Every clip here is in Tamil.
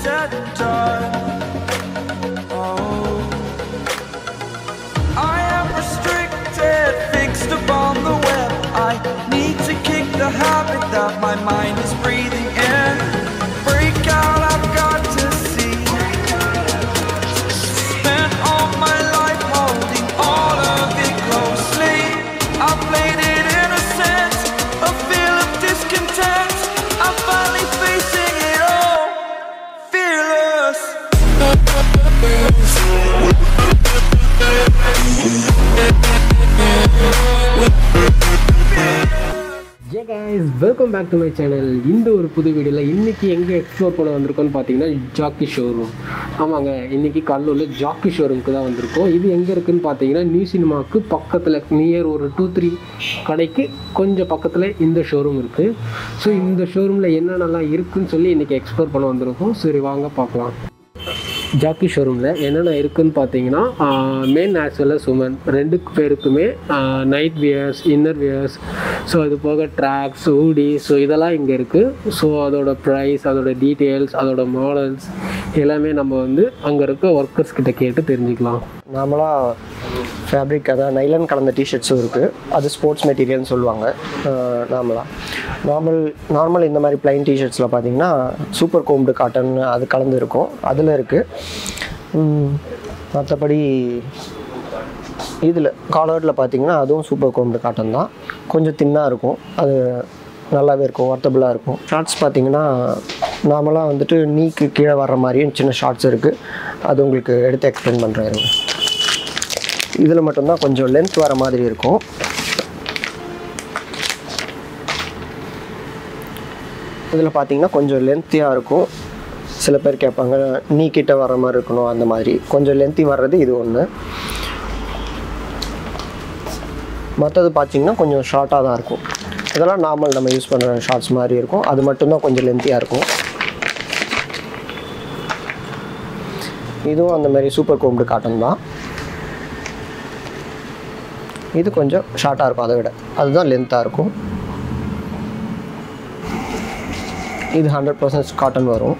said and done. Oh, I am restricted, fixed upon the web. I need to kick the habit that my mind is breathing in. Break out, I've got to see. Spent all my life holding all of it closely. I played it innocent, a feel of discontent. I'm finally facing it all, fearless. Hey guys welcome back to my channel இந்த ஒரு புது வீடியோவில் இன்றைக்கி எங்கே எக்ஸ்ப்ளோர் பண்ண வந்திருக்கோம்னு பார்த்தீங்கன்னா ஜாக்கி ஷோரூம் ஆமாங்க இன்றைக்கி கடலூரில் ஜாக்கி ஷோரூமுக்கு தான் வந்திருக்கோம் இது எங்கே இருக்குதுன்னு பார்த்தீங்கன்னா நியூ சினிமாவுக்கு பக்கத்தில் நியர் ஒரு டூ த்ரீ கடைக்கு கொஞ்சம் பக்கத்தில் இந்த ஷோரூம் இருக்குது ஸோ இந்த ஷோரூமில் என்னென்னலாம் இருக்குன்னு சொல்லி இன்றைக்கி எக்ஸ்ப்ளோர் பண்ண வந்திருக்கோம் சரி வாங்க பார்க்கலாம் ஜாக்கி ஷோரூமில் என்னென்ன இருக்குன்னு பார்த்தீங்கன்னா men as well as women ரெண்டு பேருக்குமே night wears inner wears so அது போக ட்ராக்ஸ் ஊடி ஸோ இதெல்லாம் இங்கே இருக்குது ஸோ அதோட ப்ரைஸ் அதோட டீட்டெயில்ஸ் அதோட மாடல்ஸ் எல்லாமே நம்ம வந்து அங்கே இருக்க ஒர்க்கர்ஸ் கிட்ட கேட்டு தெரிஞ்சுக்கலாம் நார்மலாக ஃபேப்ரிக் அதான் நைலன் கலந்த டிஷர்ட்ஸும் இருக்குது அது ஸ்போர்ட்ஸ் மெட்டீரியல்னு சொல்லுவாங்க நார்மலாக நார்மல் நார்மல் இந்த மாதிரி ப்ளைன் டிஷர்ட்ஸில் பார்த்தீங்கன்னா சூப்பர் கோம்டு காட்டன் அது கலந்து இருக்கும் அதில் இருக்குது மற்றபடி இதில் காலர்டில் பார்த்தீங்கன்னா அதுவும் சூப்பர் கோம்டு காட்டன் தான் கொஞ்சம் தின்னாக இருக்கும் அது நல்லாவே இருக்கும் ஒர்த்தபுளாக இருக்கும் ஷார்ட்ஸ் பார்த்தீங்கன்னா நார்மலாக வந்துட்டு நீக்கு கீழே வர்ற மாதிரியும் சின்ன ஷார்ட்ஸ் இருக்குது அது உங்களுக்கு எடுத்து எக்ஸ்பிளைன் பண்ணுறேன் இருங்க இதில் மட்டும்தான் கொஞ்சம் லென்த் வர மாதிரி இருக்கும் இதில் பார்த்தீங்கன்னா கொஞ்சம் லென்த்தியாக இருக்கும் சில பேர் கேட்பாங்க நீ கிட்ட வர மாதிரி இருக்கணும் அந்த மாதிரி கொஞ்சம் லென்த்தி வர்றது இது ஒன்று மற்றது பார்த்தீங்கன்னா கொஞ்சம் ஷார்ட்டாக தான் இருக்கும் இதெல்லாம் நார்மல் நம்ம யூஸ் பண்ணுற ஷார்ட்ஸ் மாதிரி இருக்கும் அது மட்டும்தான் கொஞ்சம் லென்த்தியாக இருக்கும் இதுவும் அந்த மாதிரி சூப்பர் கோம்டு காட்டன் தான் இது கொஞ்சம் ஷார்ட்டாக இருக்கும் அதை விட அதுதான் லென்த்தாக இருக்கும் இது ஹண்ட்ரட் பர்சன்ட் காட்டன் வரும்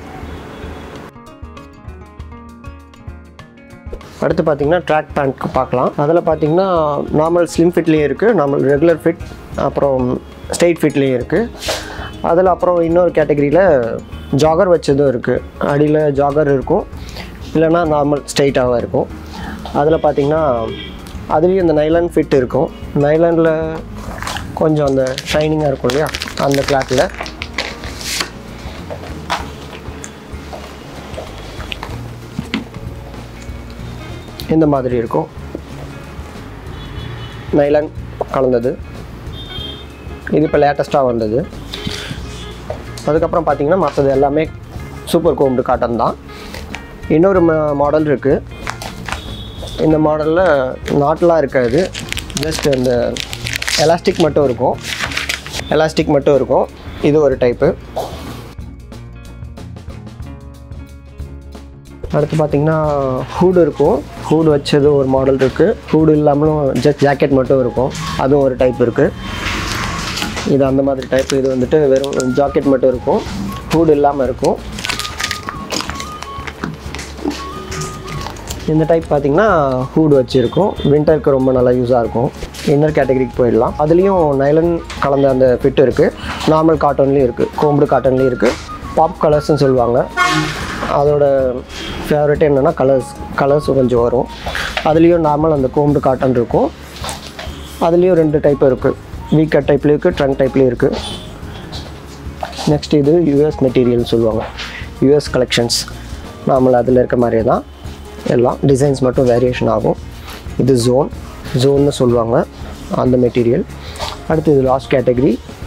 அடுத்து பார்த்தீங்கன்னா ட்ராக் பேண்ட் பார்க்கலாம் அதில் பார்த்தீங்கன்னா நார்மல் ஸ்லிம் ஃபிட்லேயும் இருக்குது நார்மல் ரெகுலர் ஃபிட் அப்புறம் ஸ்ட்ரெயிட் ஃபிட்லேயும் இருக்குது அதில் அப்புறம் இன்னொரு கேட்டகரியில் ஜாகர் வச்சதும் இருக்குது அடியில் ஜாகர் இருக்கும் இல்லைன்னா நார்மல் ஸ்ட்ரெயிட்டாகவும் இருக்கும் அதில் பார்த்தீங்கன்னா அதுலேயும் இந்த நைலான் ஃபிட் இருக்கும் நைலானில் கொஞ்சம் அந்த ஷைனிங்காக இருக்கும் இல்லையா அந்த கிளாத்தில் இந்த மாதிரி இருக்கும் நைலான் கலந்தது இது இப்போ லேட்டஸ்ட்டாக வந்தது அதுக்கப்புறம் பார்த்தீங்கன்னா மற்றது எல்லாமே சூப்பர் கோம்டு காட்டன் தான் இன்னொரு மாடல் இருக்குது இந்த மாடலில் நாட்லாம் இருக்காது ஜஸ்ட் அந்த எலாஸ்டிக் மட்டும் இருக்கும் எலாஸ்டிக் மட்டும் இருக்கும் இது ஒரு டைப்பு அடுத்து பார்த்தீங்கன்னா ஹூடு இருக்கும் ஹூடு வச்சது ஒரு மாடல் இருக்குது ஹூடு இல்லாமலும் ஜஸ்ட் ஜாக்கெட் மட்டும் இருக்கும் அதுவும் ஒரு டைப் இருக்குது இது அந்த மாதிரி டைப் இது வந்துட்டு வெறும் ஜாக்கெட் மட்டும் இருக்கும் ஹூடு இல்லாமல் இருக்கும் இந்த டைப் பார்த்தீங்கன்னா ஹூட் வச்சுருக்கும் வின்டருக்கு ரொம்ப நல்லா யூஸாக இருக்கும் இன்னர் கேட்டகரிக்கு போயிடலாம் அதுலேயும் நைலன் கலந்த அந்த ஃபிட் இருக்குது நார்மல் காட்டன்லேயும் இருக்குது கோம்பு காட்டன்லேயும் இருக்குது பாப் கலர்ஸ்னு சொல்லுவாங்க அதோட ஃபேவரட் என்னென்னா கலர்ஸ் கலர்ஸ் கொஞ்சம் வரும் அதுலேயும் நார்மல் அந்த கோம்பு காட்டன் இருக்கும் அதுலேயும் ரெண்டு டைப் இருக்குது வீக் கட் டைப்லேயும் இருக்குது ட்ரங்க் டைப்லேயும் இருக்குது நெக்ஸ்ட் இது யூஎஸ் மெட்டீரியல்னு சொல்லுவாங்க யூஎஸ் கலெக்ஷன்ஸ் நார்மல் அதில் இருக்க மாதிரியே தான் எல்லாம் டிசைன்ஸ் மட்டும் வேரியேஷன் ஆகும் இது ஜோன் ஜோன்னு சொல்லுவாங்க அந்த மெட்டீரியல் அடுத்து இது லாஸ்ட் கேட்டகரி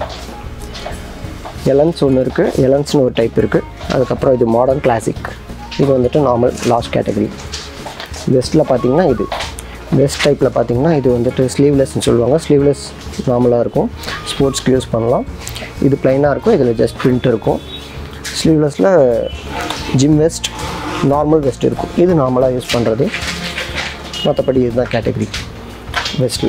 எலன்ஸ் ஒன்று இருக்குது எலன்ஸ்னு ஒரு டைப் இருக்குது அதுக்கப்புறம் இது மாடர்ன் கிளாசிக் இது வந்துட்டு நார்மல் லாஸ்ட் கேட்டகரி வெஸ்ட்டில் பார்த்தீங்கன்னா இது வெஸ்ட் டைப்பில் பார்த்தீங்கன்னா இது வந்துட்டு ஸ்லீவ்லெஸ்னு சொல்லுவாங்க ஸ்லீவ்லெஸ் நார்மலாக இருக்கும் ஸ்போர்ட்ஸ்க்கு யூஸ் பண்ணலாம் இது ப்ளைனாக இருக்கும் இதில் ஜஸ்ட் பிரிண்ட் இருக்கும் ஸ்லீவ்லெஸில் ஜிம் வெஸ்ட் நார்மல் வெஸ்ட் இருக்கும் இது நார்மலாக யூஸ் பண்ணுறது மற்றபடி இதுதான் கேட்டகரி வெஸ்ட்டில்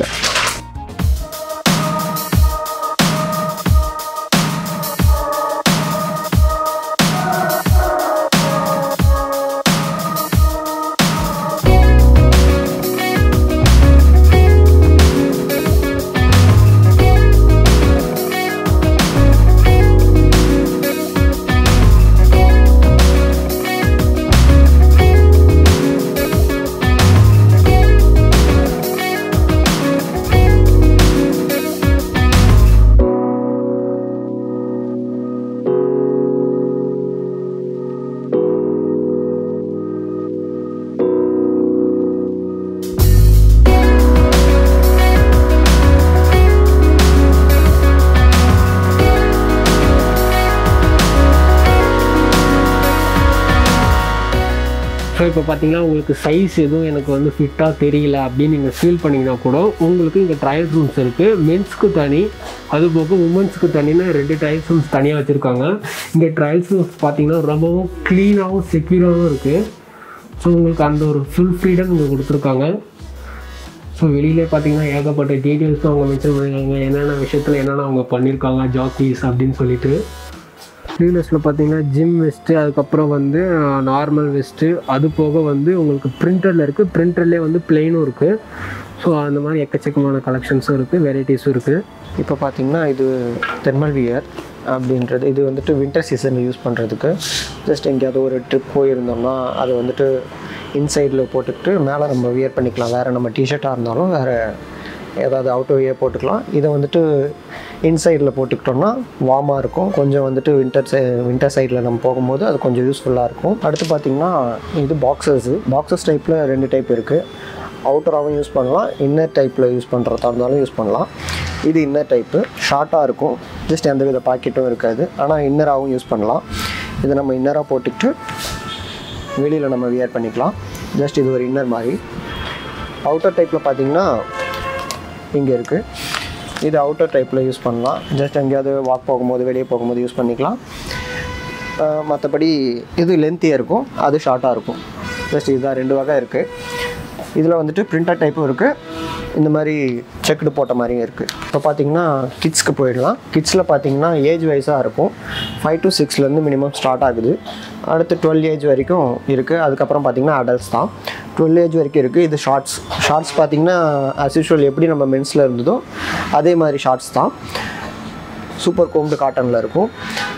ஸோ இப்போ பார்த்தீங்கன்னா உங்களுக்கு சைஸ் எதுவும் எனக்கு வந்து ஃபிட்டாக தெரியல அப்படின்னு நீங்கள் ஃபீல் பண்ணிங்கன்னா கூட உங்களுக்கு இங்கே ட்ரையல் ரூம்ஸ் இருக்குது மென்ஸ்க்கு தனி அது போக உமன்ஸ்க்கு தனின்னு ரெண்டு ட்ரையல்ஸ் ரூம்ஸ் தனியாக வச்சுருக்காங்க இங்கே ட்ரையல்ஸ் ரூம்ஸ் பார்த்தீங்கன்னா ரொம்பவும் க்ளீனாகவும் செக்யூராகவும் இருக்குது ஸோ உங்களுக்கு அந்த ஒரு ஃபுல் ஃப்ரீடம் இங்கே கொடுத்துருக்காங்க ஸோ வெளியிலே பார்த்தீங்கன்னா ஏகப்பட்ட டீட்டெயில்ஸும் அவங்க மென்ஷன் பண்ணியிருக்காங்க என்னென்ன விஷயத்தில் என்னென்ன அவங்க பண்ணியிருக்காங்க ஜாக்கீஸ் அப்படின்னு சொல்லிட்டு ஸ்லீவ்லெஸில் பார்த்தீங்கன்னா ஜிம் வெஸ்ட்டு அதுக்கப்புறம் வந்து நார்மல் வெஸ்ட்டு அது போக வந்து உங்களுக்கு பிரிண்டரில் இருக்குது பிரிண்டர்லேயே வந்து பிளெயினும் இருக்குது ஸோ அந்த மாதிரி எக்கச்சக்கமான கலெக்ஷன்ஸும் இருக்குது வெரைட்டிஸும் இருக்குது இப்போ பார்த்தீங்கன்னா இது தெர்மல் வியர் அப்படின்றது இது வந்துட்டு வின்டர் சீசனில் யூஸ் பண்ணுறதுக்கு ஜஸ்ட் எங்கேயாவது ஒரு ட்ரிப் போயிருந்தோம்னா அது வந்துட்டு இன்சைடில் போட்டுக்கிட்டு மேலே நம்ம வியர் பண்ணிக்கலாம் வேறு நம்ம டிஷர்ட்டாக இருந்தாலும் வேறு ஏதாவது அவுட்டர் வியர் போட்டுக்கலாம் இதை வந்துட்டு இன்சைடில் போட்டுக்கிட்டோம்னா வார்மாக இருக்கும் கொஞ்சம் வந்துட்டு வின்டர் சை வின்டர் சைடில் நம்ம போகும்போது அது கொஞ்சம் யூஸ்ஃபுல்லாக இருக்கும் அடுத்து பார்த்திங்கன்னா இது பாக்ஸஸ் பாக்ஸஸ் டைப்பில் ரெண்டு டைப் இருக்குது அவுட்டராகவும் யூஸ் பண்ணலாம் இன்னர் டைப்பில் யூஸ் பண்ணுறதா இருந்தாலும் யூஸ் பண்ணலாம் இது இன்னர் டைப்பு ஷார்ட்டாக இருக்கும் ஜஸ்ட் எந்த வித பாக்கெட்டும் இருக்காது ஆனால் இன்னராகவும் யூஸ் பண்ணலாம் இதை நம்ம இன்னராக போட்டுக்கிட்டு வெளியில் நம்ம வியர் பண்ணிக்கலாம் ஜஸ்ட் இது ஒரு இன்னர் மாதிரி அவுட்டர் டைப்பில் பார்த்தீங்கன்னா இங்கே இருக்குது இது அவுட்டர் டைப்பில் யூஸ் பண்ணலாம் ஜஸ்ட் எங்கேயாவது வாக் போகும்போது வெளியே போகும்போது யூஸ் பண்ணிக்கலாம் ஆஹ் மற்றபடி இது லென்த்தியாக இருக்கும் அது ஷார்ட்டாக இருக்கும் ஜஸ்ட் இதுதான் ரெண்டு வகை இருக்குது இதில் வந்துட்டு பிரிண்டர் டைப்பும் இருக்குது இந்த மாதிரி செக்குடு போட்ட மாதிரியும் இருக்குது இப்போ பார்த்தீங்கன்னா கிட்ஸ்க்கு போயிடலாம் கிட்ஸில் பார்த்தீங்கன்னா ஏஜ் வைஸாக இருக்கும் ஃபைவ் டு சிக்ஸ்லேருந்து மினிமம் ஸ்டார்ட் ஆகுது அடுத்து டுவெல் ஏஜ் வரைக்கும் இருக்குது அதுக்கப்புறம் பார்த்தீங்கன்னா அடல்ட்ஸ் தான் டுவெல் ஏஜ் வரைக்கும் இருக்குது இது ஷார்ட்ஸ் ஷார்ட்ஸ் பார்த்தீங்கன்னா as usual எப்படி நம்ம மென்ஸில் இருந்ததோ அதே மாதிரி ஷார்ட்ஸ் தான் சூப்பர் கோம்டு காட்டனில் இருக்கும்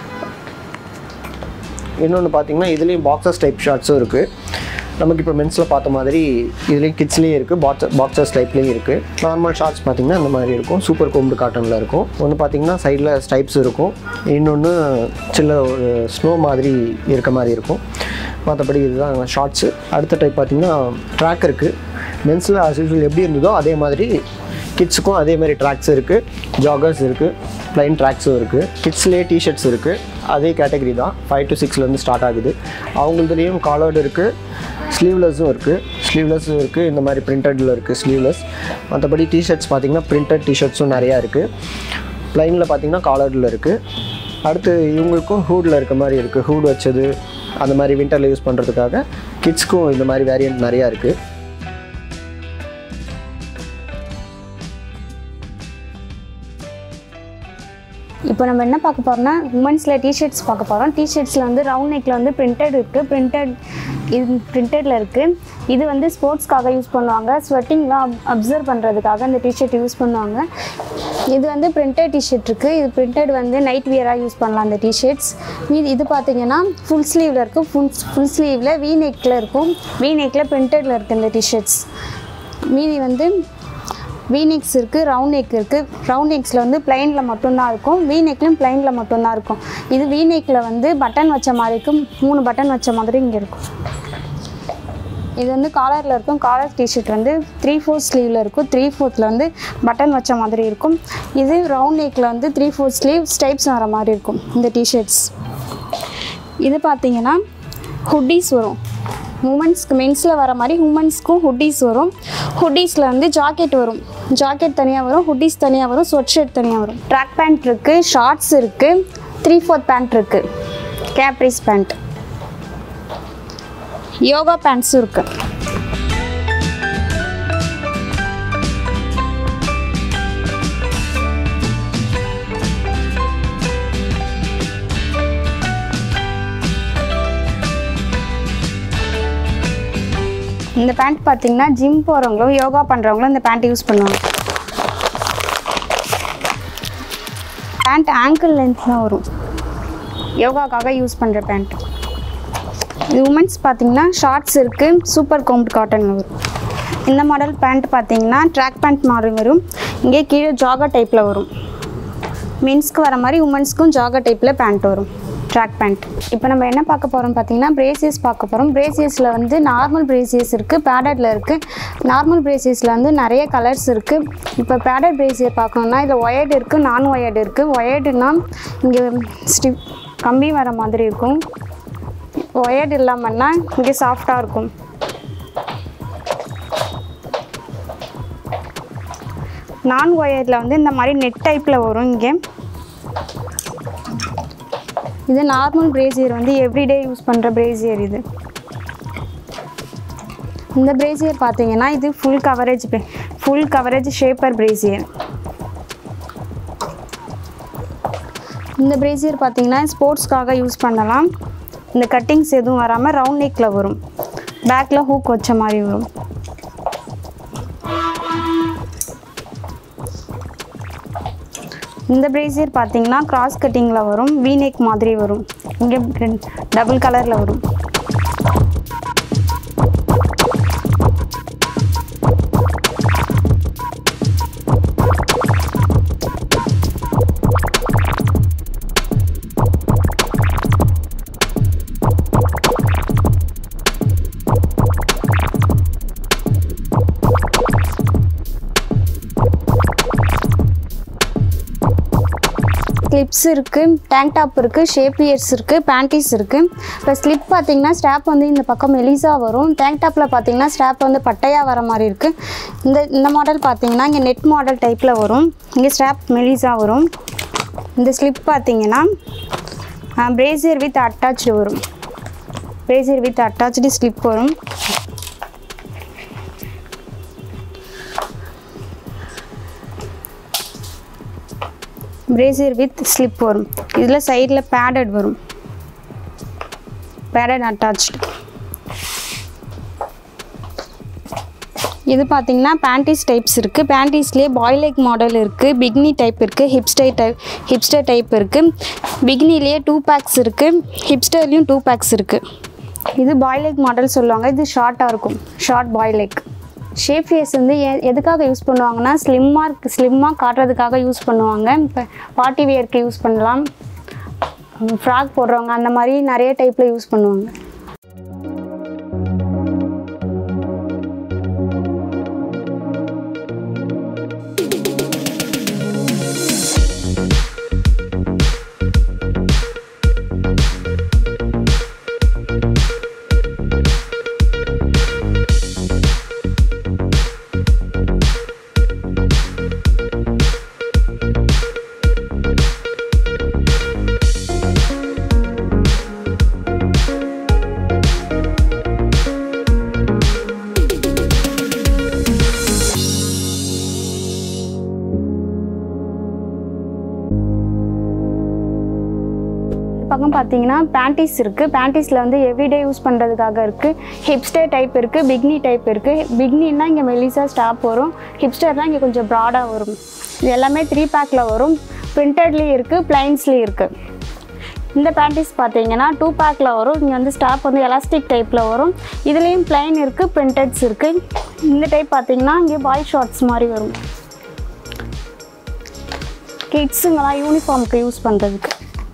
இன்னொன்று பார்த்தீங்கன்னா இதுலேயும் பாக்ஸஸ் டைப் ஷார்ட்ஸும் இருக்குது நமக்கு இப்போ மென்ஸில் பார்த்த மாதிரி இதுலேயும் கிட்ஸ்லேயும் இருக்குது பாக்ஸ் பாக்ஸஸ் டைப்லேயும் இருக்குது நார்மல் ஷார்ட்ஸ் பார்த்தீங்கன்னா இந்த மாதிரி இருக்கும் சூப்பர் கோம்டு காட்டனில் இருக்கும் ஒன்று பார்த்தீங்கன்னா சைடில் ஸ்டைப்ஸ் இருக்கும் இன்னொன்று சின்ன ஒரு ஸ்னோ மாதிரி இருக்க மாதிரி இருக்கும் மற்றபடி இதுதான் ஷார்ட்ஸு அடுத்த டைப் பார்த்தீங்கன்னா ட்ராக் இருக்குது மென்ஸில் as usual எப்படி இருந்ததோ அதே மாதிரி கிட்ஸுக்கும் அதே மாதிரி ட்ராக்ஸ் இருக்குது ஜாகர்ஸ் இருக்குது ப்ளைன் ட்ராக்ஸும் இருக்குது கிட்ஸ்லேயே டிஷர்ட்ஸ் இருக்குது அதே கேட்டகரி தான் ஃபைவ் டு சிக்ஸ்லேருந்து ஸ்டார்ட் ஆகுது அவங்களதுலேயும் காலர்டு இருக்குது ஸ்லீவ்லெஸ்ஸும் இருக்குது ஸ்லீவ்லெஸ்ஸும் இருக்குது இந்த மாதிரி பிரிண்டடில் இருக்குது ஸ்லீவ்லெஸ் மற்றபடி டிஷர்ட்ஸ் பார்த்தீங்கன்னா பிரிண்டட் டிஷர்ட்ஸும் நிறையா இருக்குது ப்ளைனில் பார்த்தீங்கன்னா காலர்டில் இருக்குது அடுத்து இவங்களுக்கும் ஹூடில் இருக்க மாதிரி இருக்குது ஹூட் வச்சது அந்த மாதிரி வின்டரில் யூஸ் பண்ணுறதுக்காக கிட்ஸ்க்கும் இந்த மாதிரி வேரியன்ட் நிறையா இருக்குது இப்போ நம்ம என்ன பார்க்க போகிறோம்னா உமன்ஸில் டிஷர்ட்ஸ் பார்க்க போகிறோம் டிஷர்ட்ஸில் வந்து ரவுண்ட் நெக்கில் வந்து பிரிண்டட் இருக்குது பிரிண்டட் இது பிரிண்டடில் இருக்குது இது வந்து ஸ்போர்ட்ஸ்க்காக யூஸ் பண்ணுவாங்க ஸ்வெட்டிங்லாம் அப்சர்வ் பண்ணுறதுக்காக இந்த டிஷர்ட் யூஸ் பண்ணுவாங்க இது வந்து பிரிண்டட் டிஷர்ட் இருக்குது இது பிரிண்டட் வந்து நைட் வியராக யூஸ் பண்ணலாம் அந்த டிஷர்ட்ஸ் மீது இது பார்த்தீங்கன்னா ஃபுல் ஸ்லீவில் இருக்கும் ஃபுல் ஃபுல் ஸ்லீவில் வி நெக்கில் இருக்கும் வி நெக்கில் பிரிண்டடில் இருக்குது இந்த டிஷர்ட்ஸ் மீதி வந்து வீநெக்ஸ் இருக்குது ரவுண்ட் நெக் இருக்குது ரவுண்ட் நெக்ஸில் வந்து பிளைனில் மட்டும்தான் இருக்கும் வீநெக்லையும் பிளைனில் மட்டும்தான் இருக்கும் இது வீநெக்கில் வந்து பட்டன் வச்ச மாதிரி இருக்கும் மூணு பட்டன் வச்ச மாதிரி இங்கே இருக்கும் இது வந்து காலரில் இருக்கும் காலர் டிஷர்ட் வந்து த்ரீ ஃபோர்த் ஸ்லீவில் இருக்கும் த்ரீ ஃபோர்த்தில் வந்து பட்டன் வச்ச மாதிரி இருக்கும் இது ரவுண்ட் நெக்கில் வந்து த்ரீ ஃபோர்த் ஸ்லீவ் ஸ்டைப்ஸ் வர மாதிரி இருக்கும் இந்த டிஷர்ட்ஸ் இது பார்த்தீங்கன்னா ஹுட்டீஸ் வரும் உமன்ஸ்க்கு மென்ஸில் வர மாதிரி உமன்ஸ்க்கும் ஹுட்டீஸ் வரும் ஹுட்டீஸில் வந்து ஜாக்கெட் வரும் ஜாக்கெட் தனியாக வரும் ஹுட்டீஸ் தனியாக வரும் ஸ்வெட் ஷர்ட் தனியாக வரும் ட்ராக் பேண்ட் இருக்குது ஷார்ட்ஸ் இருக்குது த்ரீ ஃபோர்த் பேண்ட் இருக்குது கேப்ரிஸ் பேண்ட் யோகா பேண்ட்ஸும் இருக்குது இந்த பேண்ட் பார்த்தீங்கன்னா ஜிம் போகிறவங்களும் யோகா பண்ணுறவங்களும் இந்த பேண்ட் யூஸ் பண்ணுவாங்க பேண்ட் ஆங்கிள் லென்த் தான் வரும் யோகாக்காக யூஸ் பண்ணுற பேண்ட் இது உமன்ஸ் பார்த்தீங்கன்னா ஷார்ட்ஸ் இருக்குது சூப்பர் கோம்ட் காட்டன் வரும் இந்த மாடல் பேண்ட் பார்த்தீங்கன்னா ட்ராக் பேண்ட் மாதிரி வரும் இங்கே கீழே ஜாகர் டைப்பில் வரும் மென்ஸ்க்கு வர மாதிரி உமன்ஸ்க்கும் ஜாகர் டைப்பில் பேண்ட் வரும் ட்ராக் பேண்ட் இப்போ நம்ம என்ன பார்க்க போகிறோம் பார்த்தீங்கன்னா பிரேசியஸ் பார்க்க போகிறோம் பிரேசியஸில் வந்து நார்மல் பிரேசியஸ் இருக்குது பேடடில் இருக்குது நார்மல் பிரேசியஸில் வந்து நிறைய கலர்ஸ் இருக்குது இப்போ பேடட் பிரேசியர் பார்க்கணுன்னா இதில் ஒயர்டு இருக்குது நான் ஒயர்டு இருக்குது ஒயர்டுனா இங்கே ஸ்டி கம்பி வர மாதிரி இருக்கும் ஒயர்டு இல்லாமல்னா இங்கே சாஃப்டாக இருக்கும் நான் ஒயர்டில் வந்து இந்த மாதிரி நெட் டைப்பில் வரும் இங்கே இது நார்மல் பிரேசியர் வந்து எவ்ரிடே யூஸ் பண்ணுற பிரேசியர் இது இந்த பிரேசியர் பார்த்தீங்கன்னா இது full coverage full coverage shaper brassiere இந்த பிரேசியர் பார்த்தீங்கன்னா ஸ்போர்ட்ஸ்க்காக யூஸ் பண்ணலாம் இந்த கட்டிங்ஸ் எதுவும் வராமல் ரவுண்ட் நெக்கில் வரும் பேக்கில் ஹூக் வச்ச மாதிரி வரும் இந்த பிரேசியர் பார்த்தீங்கன்னா கிராஸ் கட்டிங்கில் வரும் வீநெக் மாதிரி வரும் இங்கே டபுள் கலரில் வரும் ஸ்லிப்ஸ் இருக்குது டேங்க் டாப் இருக்குது ஷேப் இயர்ஸ் இருக்குது பேண்டீஸ் இருக்குது இப்போ ஸ்லிப் பார்த்தீங்கன்னா ஸ்ட்ராப் வந்து இந்த பக்கம் மெலிசா வரும் டேங்க் டாப்பில் பார்த்தீங்கன்னா ஸ்ட்ராப் வந்து பட்டையாக வர மாதிரி இருக்குது இந்த இந்த மாடல் பார்த்தீங்கன்னா இங்கே நெட் மாடல் டைப்பில் வரும் இங்கே ஸ்ட்ராப் மெலிசா வரும் இந்த ஸ்லிப் பார்த்தீங்கன்னா பிரேசியர் வித் அட்டாச்சு வரும் பிரேசியர் வித் அட்டாச்சு ஸ்லிப் வரும் பிரேசியர் வித் ஸ்லிப் வரும் இதில் சைடில் பேடட் வரும் பேடட் அட்டாச்டு இது பார்த்தீங்கன்னா பேண்டீஸ் டைப்ஸ் இருக்குது பேண்டீஸ்லேயே பாய்லெக் மாடல் இருக்குது பிக்னி டைப் இருக்குது ஹிப்ஸ்டர் டைப் ஹிப்ஸ்டர் டைப் இருக்குது பிக்னிலேயே டூ பேக்ஸ் இருக்குது ஹிப்ஸ்டர்லேயும் டூ பேக்ஸ் இருக்குது இது பாய்லெக் மாடல் சொல்லுவாங்க இது ஷார்ட்டாக இருக்கும் ஷார்ட் பாய்லெக் ஷேப் ஃபேஸ் வந்து எ எதுக்காக யூஸ் பண்ணுவாங்கன்னா ஸ்லிம்மாக ஸ்லிம்மாக காட்டுறதுக்காக யூஸ் பண்ணுவாங்க இப்போ பார்ட்டி வியர்க்கு யூஸ் பண்ணலாம் ஃப்ராக் போடுறவங்க அந்த மாதிரி நிறைய டைப்பில் யூஸ் பண்ணுவாங்க இந்த பக்கம் பார்த்தீங்கன்னா பேண்டீஸ் இருக்குது பேண்டீஸில் வந்து எவ்ரிடே யூஸ் பண்ணுறதுக்காக இருக்குது ஹிப்ஸ்டர் டைப் இருக்குது பிக்னி டைப் இருக்குது பிக்னின்னா இங்கே மெலிசா ஸ்டாப் வரும் ஹிப்ஸ்டர்னால் இங்கே கொஞ்சம் ப்ராடாக வரும் இது எல்லாமே த்ரீ பேக்கில் வரும் பிரிண்டட்லேயும் இருக்குது பிளைன்ஸ்லேயும் இருக்குது இந்த பேண்டீஸ் பார்த்தீங்கன்னா டூ பேக்கில் வரும் இங்கே வந்து ஸ்டாப் வந்து எலாஸ்டிக் டைப்பில் வரும் இதுலேயும் பிளைன் இருக்குது பிரிண்டட்ஸ் இருக்குது இந்த டைப் பார்த்தீங்கன்னா இங்கே பாய் ஷார்ட்ஸ் மாதிரி வரும் கிட்ஸுங்கெல்லாம் யூனிஃபார்முக்கு யூஸ் பண்ணுறதுக்கு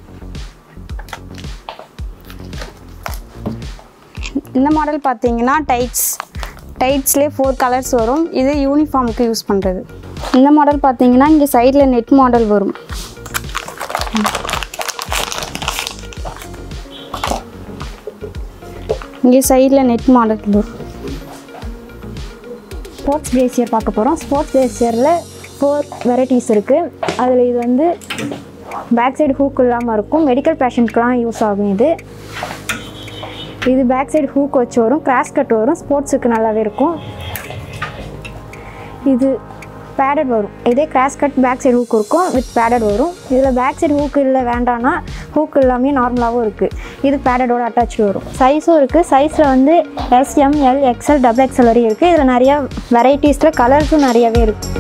இந்த மாடல் பார்த்தீங்கன்னா டைட்ஸ் டைட்ஸ்லேயே ஃபோர் கலர்ஸ் வரும் இது யூனிஃபார்முக்கு யூஸ் பண்ணுறது இந்த மாடல் பார்த்தீங்கன்னா இங்கே சைடில் நெட் மாடல் வரும் இங்கே சைடில் நெட் மாடல் வரும் ஸ்போர்ட்ஸ் பிரேசியர் பார்க்க போகிறோம் ஸ்போர்ட்ஸ் பிரேசியரில் ஃபோர் வெரைட்டிஸ் இருக்குது அதில் இது வந்து பேக் சைடு ஹூக் இல்லாமல் இருக்கும் மெடிக்கல் பேஷண்ட்க்கெலாம் யூஸ் ஆகும் இது இது பேக் சைடு ஹூக் வச்சு வரும் கிராஸ் கட் வரும் ஸ்போர்ட்ஸுக்கு நல்லாவே இருக்கும் இது பேடட் வரும் இதே cross cut back side hook இருக்கும் வித் பேடட் வரும் இதில் பேக் சைடு ஹூக் இல்லை வேண்டாம்னா ஹூக் இல்லாமே நார்மலாகவும் இருக்குது இது பேடடோட அட்டாச்சு வரும் சைஸும் இருக்குது சைஸில் வந்து S M L XL double XL வரையும் இருக்குது இதில் நிறையா வெரைட்டிஸில் கலர்ஸும் நிறையவே இருக்குது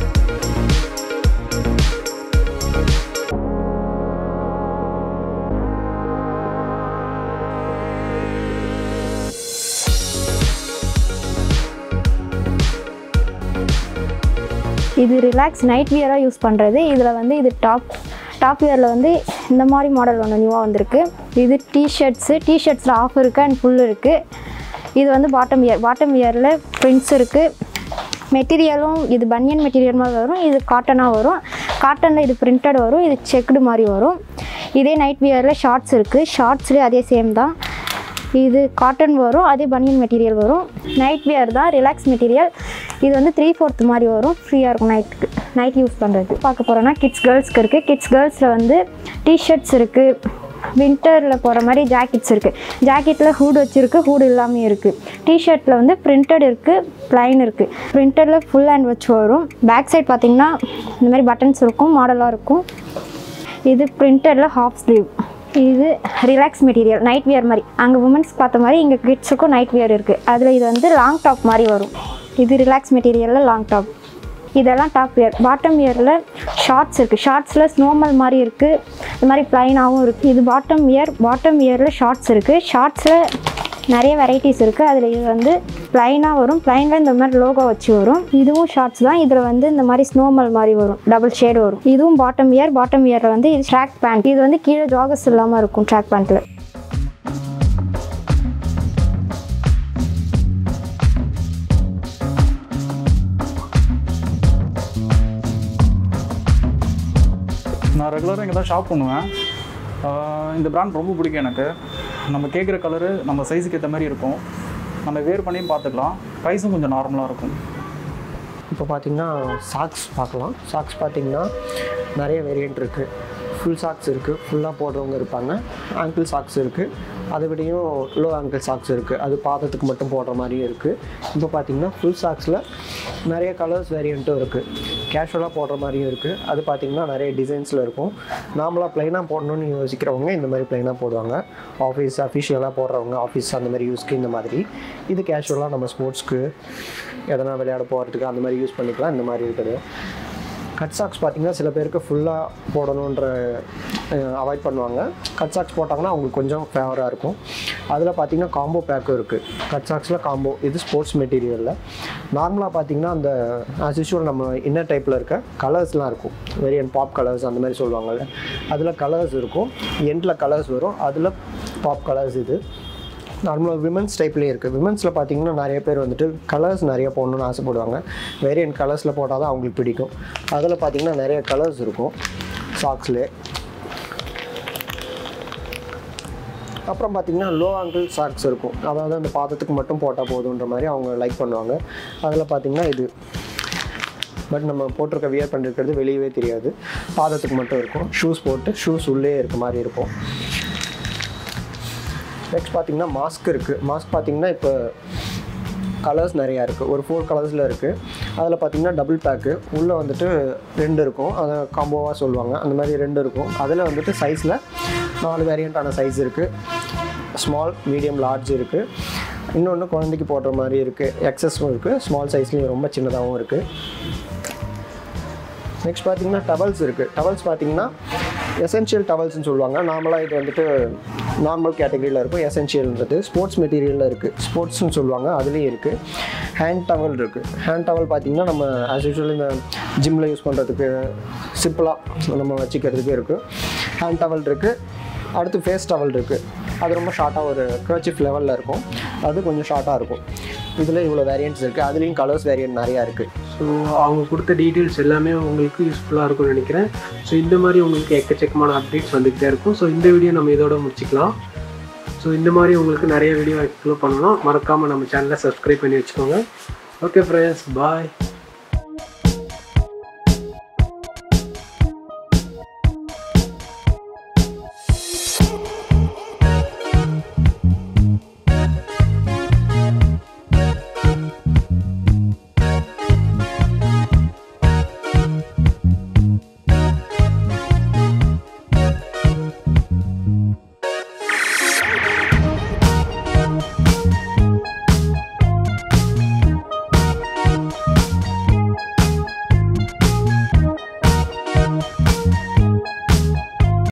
இது ரிலாக்ஸ் நைட் வியராக யூஸ் பண்ணுறது இதில் வந்து இது டாப் டாப் வியரில் வந்து இந்த மாதிரி மாடல் ஒன்று நியூவாக வந்திருக்கு இது டிஷர்ட்ஸு டிஷர்ட்ஸில் ஆஃப் இருக்குது அண்ட் ஃபுல் இருக்குது இது வந்து பாட்டம் வியர் பாட்டம் வியரில் பிரிண்ட்ஸ் இருக்குது மெட்டீரியலும் இது பனியன் மெட்டீரியல் மாதிரி வரும் இது காட்டனாக வரும் காட்டனில் இது பிரிண்டட் வரும் இது செக்குடு மாதிரி வரும் இதே நைட் வியரில் ஷார்ட்ஸ் இருக்குது ஷார்ட்ஸ்லேயே அதே சேம் தான் இது காட்டன் வரும் அதே பனியன் மெட்டீரியல் வரும் நைட் வியர் தான் ரிலாக்ஸ் மெட்டீரியல் இது வந்து த்ரீ ஃபோர்த் மாதிரி வரும் ஃப்ரீயாக இருக்கும் நைட்டுக்கு நைட் யூஸ் பண்ணுறது பார்க்க போகிறோன்னா கிட்ஸ் கேர்ள்ஸ்க்கு இருக்குது கிட்ஸ் கேர்ள்ஸில் வந்து டிஷர்ட்ஸ் இருக்குது வின்டரில் போகிற மாதிரி ஜாக்கெட்ஸ் இருக்குது ஜாக்கெட்டில் ஹூட் வச்சுருக்கு ஹூட் இல்லாமல் இருக்குது டிஷர்ட்டில் வந்து பிரிண்டட் இருக்குது ப்ளைன் இருக்குது பிரிண்டடில் ஃபுல் ஹேண்ட் வச்சு வரும் பேக் சைட் பார்த்திங்கன்னா இந்த மாதிரி பட்டன்ஸ் இருக்கும் மாடலாக இருக்கும் இது பிரிண்டடில் ஹாஃப் ஸ்லீவ் இது ரிலாக்ஸ் மெட்டீரியல் நைட் வியர் மாதிரி அங்கே உமன்ஸ் பார்த்த மாதிரி இங்கே கிட்ஸுக்கும் நைட் வியர் இருக்குது அதில் இது வந்து லாங் டாப் மாதிரி வரும் இது ரிலாக்ஸ் மெட்டீரியலில் லாங் டாப் இதெல்லாம் டாப் வியர் பாட்டம் வியரில் ஷார்ட்ஸ் இருக்குது ஷார்ட்ஸில் ஸ்னோமல் மாதிரி இருக்குது இது மாதிரி ப்ளைனாகவும் இருக்குது இது பாட்டம் வியர் பாட்டம் வியரில் ஷார்ட்ஸ் இருக்குது ஷார்ட்ஸில் நிறைய வெரைட்டிஸ் இருக்குது அதில் இது வந்து ப்ளைனாக வரும் ப்ளைனில் இந்த மாதிரி லோகோ வச்சு வரும் இதுவும் ஷார்ட்ஸ் தான் இதில் வந்து இந்த மாதிரி ஸ்னோமல் மாதிரி வரும் டபுள் ஷேட் வரும் இதுவும் பாட்டம் வியர் பாட்டம் வியரில் வந்து இது ட்ராக் பேண்ட் இது வந்து கீழே ஜாகஸ் இல்லாமல் இருக்கும் ட்ராக் பேண்ட்டில் நான் ரெகுலராக இங்கே தான் ஷாப் பண்ணுவேன் ஆஹ் இந்த பிராண்ட் ரொம்ப பிடிக்கும் எனக்கு நம்ம கேட்குற கலரு நம்ம சைஸுக்கு ஏற்ற மாதிரி இருக்கும் நம்ம வேர் பண்ணியும் பார்த்துக்கலாம் ப்ரைஸும் கொஞ்சம் நார்மலாக இருக்கும் இப்போ பார்த்தீங்கன்னா சாக்ஸ் பார்க்கலாம் சாக்ஸ் பார்த்தீங்கன்னா நிறைய வேரியண்ட் இருக்குது ஃபுல் சாக்ஸ் இருக்குது ஃபுல்லாக போடுறவங்க இருப்பாங்க ஆங்கிள் சாக்ஸ் இருக்குது அதை விடையும் லோ ஆங்கிள் சாக்ஸ் இருக்குது அது பாதத்துக்கு மட்டும் போடுற மாதிரியும் இருக்குது இப்போ பார்த்தீங்கன்னா ஃபுல் சாக்ஸில் நிறைய கலர்ஸ் வேரியண்ட்டும் இருக்குது கேஷுவலாக போடுற மாதிரியும் இருக்குது அது பார்த்தீங்கன்னா நிறைய டிசைன்ஸில் இருக்கும் நார்மலாக ப்ளைனாக போடணும்னு யோசிக்கிறவங்க இந்த மாதிரி ப்ளைனாக போடுவாங்க ஆஃபீஸ் அஃபிஷியலாக போடுறவங்க ஆஃபீஸ் அந்த மாதிரி யூஸ்க்கு இந்த மாதிரி இது கேஷுவலாக நம்ம ஸ்போர்ட்ஸ்க்கு எதனா விளையாட போகிறதுக்கு அந்த மாதிரி யூஸ் பண்ணிக்கலாம் இந்த மாதிரி இருக்குது கட் சாக்ஸ் பார்த்தீங்கன்னா சில பேருக்கு ஃபுல்லாக போடணுன்ற அவாய்ட் பண்ணுவாங்க கட் சாக்ஸ் போட்டாங்கன்னா அவங்களுக்கு கொஞ்சம் ஃபேவராக இருக்கும் அதில் பார்த்தீங்கன்னா காம்போ பேக்கும் இருக்குது கட் சாக்ஸில் காம்போ இது ஸ்போர்ட்ஸ் மெட்டீரியலில் நார்மலாக பார்த்தீங்கன்னா அந்த ஆஸ் யூஷுவல் நம்ம இன்னர் டைப்பில் இருக்க கலர்ஸ்லாம் இருக்கும் வேரியன்ட் பாப் கலர்ஸ் அந்த மாதிரி சொல்லுவாங்கல்ல அதில் கலர்ஸ் இருக்கும் எண்டில் கலர்ஸ் வரும் அதில் பாப் கலர்ஸ் இது நார்மலாக விமன்ஸ் டைப்லேயே இருக்குது விமன்ஸில் பார்த்தீங்கன்னா நிறைய பேர் வந்துட்டு கலர்ஸ் நிறைய போடணும்னு ஆசைப்படுவாங்க வேரியன்ட் கலர்ஸில் போட்டால் தான் அவங்களுக்கு பிடிக்கும் அதில் பார்த்தீங்கன்னா நிறைய கலர்ஸ் இருக்கும் சாக்ஸ்லேயே அப்புறம் பார்த்தீங்கன்னா லோ ஆங்கிள் சாக்ஸ் இருக்கும் அதாவது அந்த பாதத்துக்கு மட்டும் போட்டால் போதுன்ற மாதிரி அவங்க லைக் பண்ணுவாங்க அதில் பார்த்தீங்கன்னா இது பட் நம்ம போட்டிருக்க வியர் பண்ணிருக்கிறது வெளியவே தெரியாது பாதத்துக்கு மட்டும் இருக்கும் ஷூஸ் போட்டு ஷூஸ் உள்ளே இருக்க மாதிரி இருக்கும் நெக்ஸ்ட் பார்த்தீங்கன்னா மாஸ்க் இருக்குது மாஸ்க் பார்த்தீங்கன்னா இப்போ கலர்ஸ் நிறையா இருக்குது ஒரு ஃபோர் கலர்ஸில் இருக்குது அதில் பார்த்தீங்கன்னா டபுள் பேக்கு உள்ளே வந்துட்டு ரெண்டு இருக்கும் அதை காம்போவாக சொல்லுவாங்க அந்த மாதிரி ரெண்டு இருக்கும் அதில் வந்துட்டு சைஸில் நாலு வேரியண்ட்டான சைஸ் இருக்குது ஸ்மால் மீடியம் லார்ஜ் இருக்குது இன்னொன்று குழந்தைக்கு போடுற மாதிரி இருக்குது எக்ஸஸும் இருக்குது ஸ்மால் சைஸ்லேயும் ரொம்ப சின்னதாகவும் இருக்குது நெக்ஸ்ட் பார்த்தீங்கன்னா டவல்ஸ் இருக்குது டவல்ஸ் பார்த்தீங்கன்னா எசென்ஷியல் டவல்ஸ்னு சொல்லுவாங்க நார்மலாக இது வந்துட்டு நார்மல் கேட்டகரியில் இருக்கும் எசென்ஷியல்ன்றது ஸ்போர்ட்ஸ் மெட்டீரியலில் இருக்குது ஸ்போர்ட்ஸ்னு சொல்லுவாங்க அதுலேயும் இருக்குது ஹேண்ட் டவல் இருக்குது ஹேண்ட் டவல் பார்த்தீங்கன்னா நம்ம ஆஸ் யூஷுவல் இந்த ஜிம்மில் யூஸ் பண்ணுறதுக்கு சிம்பிளாக நம்ம வச்சுக்கிறதுக்கு இருக்குது ஹேண்ட் டவல் இருக்குது அடுத்து ஃபேஸ் டவல் இருக்குது அது ரொம்ப ஷார்ட்டாக ஒரு கர்ச்சிஃப் லெவலில் இருக்கும் அது கொஞ்சம் ஷார்ட்டாக இருக்கும் இதில் இவ்வளோ வேரியண்ட்ஸ் இருக்குது அதுலேயும் கலர்ஸ் வேரியன்ட் நிறையா இருக்குது ஸோ அவங்க கொடுத்த டீட்டெயில்ஸ் எல்லாமே உங்களுக்கு யூஸ்ஃபுல்லாக இருக்கும்னு நினைக்கிறேன் ஸோ இந்த மாதிரி உங்களுக்கு எக்கச்சக்கமான அப்டேட்ஸ் வந்துக்கிட்டே இருக்கும் ஸோ இந்த வீடியோ நம்ம இதோட முடிச்சுக்கலாம் ஸோ இந்த மாதிரி உங்களுக்கு நிறைய வீடியோ எக்ஸ்ப்ளோர் பண்ணணும் மறக்காமல் நம்ம சேனலை சப்ஸ்கிரைப் பண்ணி வச்சுக்கோங்க ஓகே ஃப்ரெண்ட்ஸ் பாய்